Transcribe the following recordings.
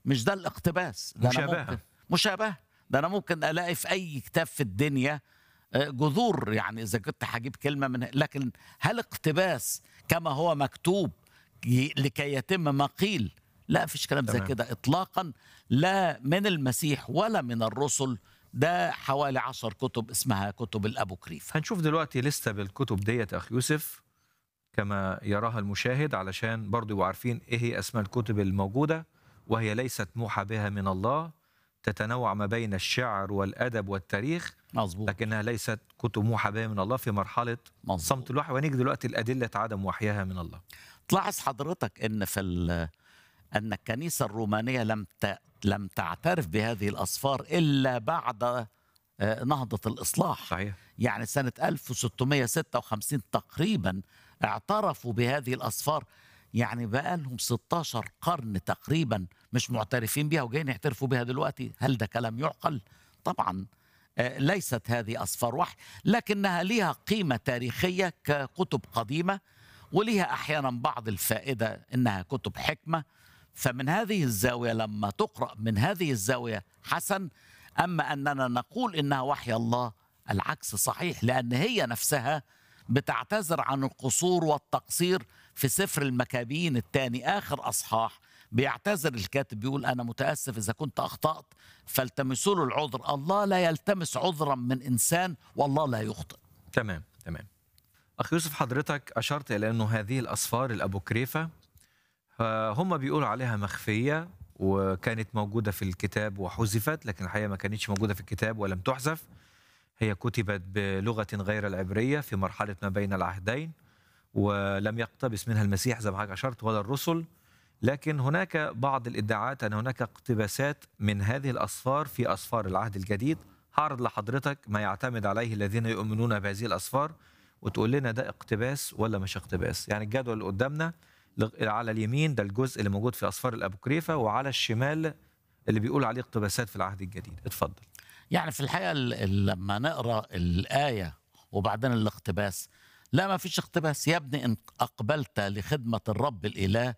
مش ده الاقتباس ده أنا مشابهة. ممكن مشابهه ده انا ممكن الاقي في اي كتاب في الدنيا آه، جذور يعني اذا كنت هجيب كلمه من لكن هل اقتباس كما هو مكتوب ي- لكي يتم ما قيل لا فيش كلام زي تمام. كده اطلاقا لا من المسيح ولا من الرسل ده حوالي عشر كتب اسمها كتب الابوكريفه هنشوف دلوقتي لسه بالكتب ديت يا اخ يوسف كما يراها المشاهد علشان برضو يبقوا عارفين ايه هي اسماء الكتب الموجوده وهي ليست موحى بها من الله تتنوع ما بين الشعر والادب والتاريخ مظبوط لكنها ليست كتب موحى بها من الله في مرحله مظبوط صمت الوحي ونيجي دلوقتي لادله عدم وحيها من الله تلاحظ حضرتك ان في ال- ان الكنيسه الرومانيه لم ت... لم تعترف بهذه الاسفار الا بعد آه، نهضه الاصلاح صحيح يعني سنه 1656 تقريبا اعترفوا بهذه الاسفار يعني بقى لهم 16 قرن تقريبا مش معترفين بها وجايين يعترفوا بها دلوقتي هل ده كلام يعقل طبعا آه، ليست هذه اسفار وحي لكنها لها قيمه تاريخيه ككتب قديمه وليها احيانا بعض الفائده انها كتب حكمه فمن هذه الزاويه لما تقرا من هذه الزاويه حسن اما اننا نقول انها وحي الله العكس صحيح لان هي نفسها بتعتذر عن القصور والتقصير في سفر المكابين الثاني اخر اصحاح بيعتذر الكاتب بيقول انا متاسف اذا كنت اخطات فالتمسوا له العذر الله لا يلتمس عذرا من انسان والله لا يخطئ تمام تمام اخ يوسف حضرتك اشرت الى انه هذه الاسفار الابوكريفه آه، هم بيقولوا عليها مخفيه وكانت موجوده في الكتاب وحذفت لكن الحقيقه ما كانتش موجوده في الكتاب ولم تحذف هي كتبت بلغه غير العبريه في مرحله ما بين العهدين ولم يقتبس منها المسيح زي ما حضرتك اشرت ولا الرسل لكن هناك بعض الادعاءات ان هناك اقتباسات من هذه الاسفار في اسفار العهد الجديد هعرض لحضرتك ما يعتمد عليه الذين يؤمنون بهذه الاسفار وتقول لنا ده اقتباس ولا مش اقتباس يعني الجدول اللي قدامنا لغ- على اليمين ده الجزء اللي موجود في اسفار الابوكريفه وعلى الشمال اللي بيقول عليه اقتباسات في العهد الجديد اتفضل يعني في الحقيقه ال- ال- لما نقرا الايه وبعدين الاقتباس لا ما فيش اقتباس يا ابني ان اقبلت لخدمه الرب الاله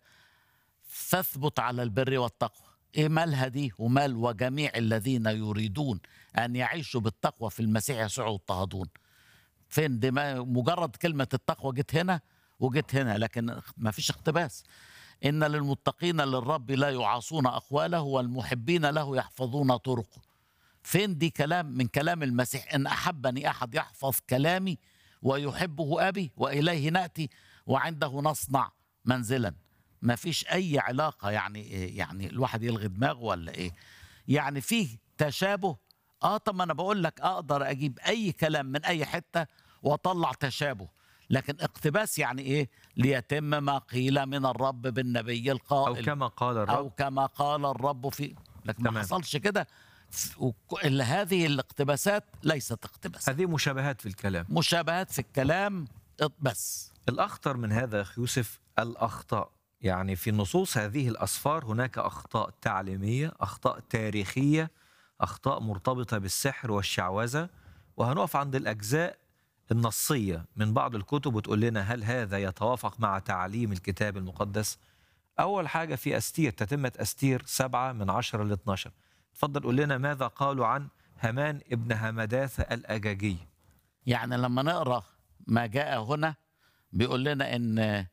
فاثبت على البر والتقوى ايه مالها دي ومال وجميع الذين يريدون ان يعيشوا بالتقوى في المسيح يسوع يضطهدون فين دي ما مجرد كلمه التقوى جت هنا وجت هنا لكن ما فيش اقتباس ان للمتقين للرب لا يعاصون اقواله والمحبين له يحفظون طرقه فين دي كلام من كلام المسيح ان احبني احد يحفظ كلامي ويحبه ابي واليه ناتي وعنده نصنع منزلا ما فيش اي علاقه يعني إيه يعني الواحد يلغي دماغه ولا ايه يعني فيه تشابه اه طب ما انا بقول لك اقدر اجيب اي كلام من اي حته واطلع تشابه لكن اقتباس يعني ايه ليتم ما قيل من الرب بالنبي او القائل كما قال الرب أو كما قال الرب في لكن ما تمام. حصلش كده ف- وك- إلا هذه الاقتباسات ليست اقتباسات هذه مشابهات في الكلام مشابهات في الكلام بس الأخطر من هذا يا أخي يوسف الأخطاء يعني في نصوص هذه الأسفار هناك أخطاء تعليمية أخطاء تاريخية أخطاء مرتبطة بالسحر والشعوذة وهنقف عند الأجزاء النصية من بعض الكتب وتقول لنا هل هذا يتوافق مع تعليم الكتاب المقدس أول حاجة في أستير تتمة أستير سبعة من عشرة ل 12 تفضل قول لنا ماذا قالوا عن همان ابن همداثة الأجاجي يعني لما نقرا ما جاء هنا بيقول لنا ان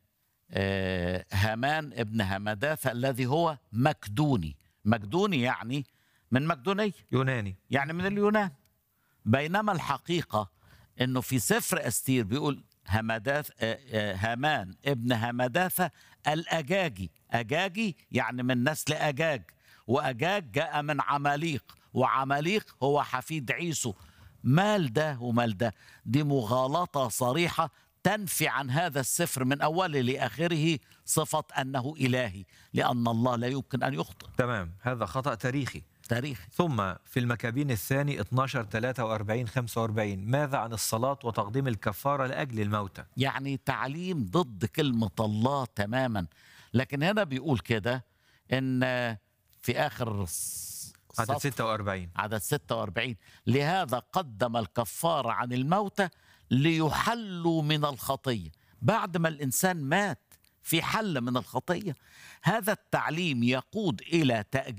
آه، هامان ابن همداثة الذي هو مكدوني مكدوني يعني من مقدونية يوناني يعني من اليونان بينما الحقيقة انه في سفر استير بيقول همداث آه، آه، هامان ابن همداثة الأجاجي أجاجي يعني من نسل أجاج وأجاج جاء من عماليق وعماليق هو حفيد عيسو مال ده ومال ده دي مغالطة صريحة تنفي عن هذا السفر من أوله لآخره صفة أنه إلهي لأن الله لا يمكن أن يخطئ تمام هذا خطأ تاريخي تاريخي ثم في المكابين الثاني 12 43 45 ماذا عن الصلاة وتقديم الكفارة لأجل الموتى يعني تعليم ضد كلمة الله تماما لكن هنا بيقول كده ان في اخر الص- عدد سطر 46 عدد 46 لهذا قدم الكفارة عن الموتى ليحلوا من الخطية بعد ما الإنسان مات في حل من الخطية هذا التعليم يقود إلى تأجيل